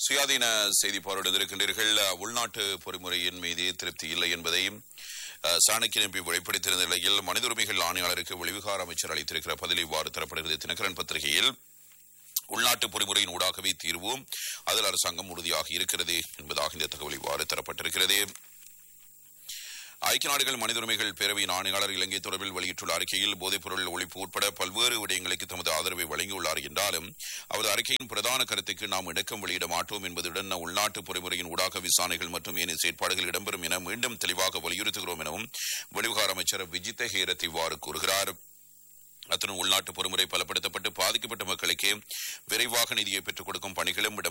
சுயாதீன செய்தி பார்வையிட்டிருக்கின்றீர்கள் உள்நாட்டு பொறிமுறையின் மீது திருப்தி இல்லை என்பதை அஹ், சாணக்கியன் எம்பி வெளிப்படுத்தியிருந்த நிலையில் மனித உரிமைகள் ஆணையாளருக்கு வெளிவிகார அமைச்சர் அளித்திருக்கிற பதில் இவ்வாறு தரப்படுகிறது தினகரன் பத்திரிகையில் உள்நாட்டு பொறிமுறையின் ஊடாகவே தீர்வு அதில் அரசாங்கம் உறுதியாக இருக்கிறது என்பதாக இந்த தகவல் இவ்வாறு தரப்பட்டிருக்கிறது ஐக்கிய நாடுகள் மனித உரிமைகள் பேரவையின் ஆணையாளர் இலங்கை தொடர்பில் வெளியிட்டுள்ள அறிக்கையில் போதைப்பொருள் ஒழிப்பு உட்பட பல்வேறு விடயங்களுக்கு தமது ஆதரவை வழங்கியுள்ளார் என்றாலும் அவரது அறிக்கையின் பிரதான கருத்துக்கு நாம் இணக்கம் வெளியிட மாட்டோம் என்பதுடன் உள்நாட்டு பொறிமுறையின் ஊடாக விசாரணைகள் மற்றும் ஏனைய செயற்பாடுகள் இடம்பெறும் என மீண்டும் தெளிவாக வலியுறுத்துகிறோம் எனவும் வெளிவிகார அமைச்சர் விஜித ஹேரத் இவ்வாறு கூறுகிறார் அத்துடன் உள்நாட்டு பொறுமுறை பலப்படுத்தப்பட்டு பாதிக்கப்பட்ட மக்களுக்கு விரைவாக நிதியை பெற்றுக் கொடுக்கும் பணிகளும்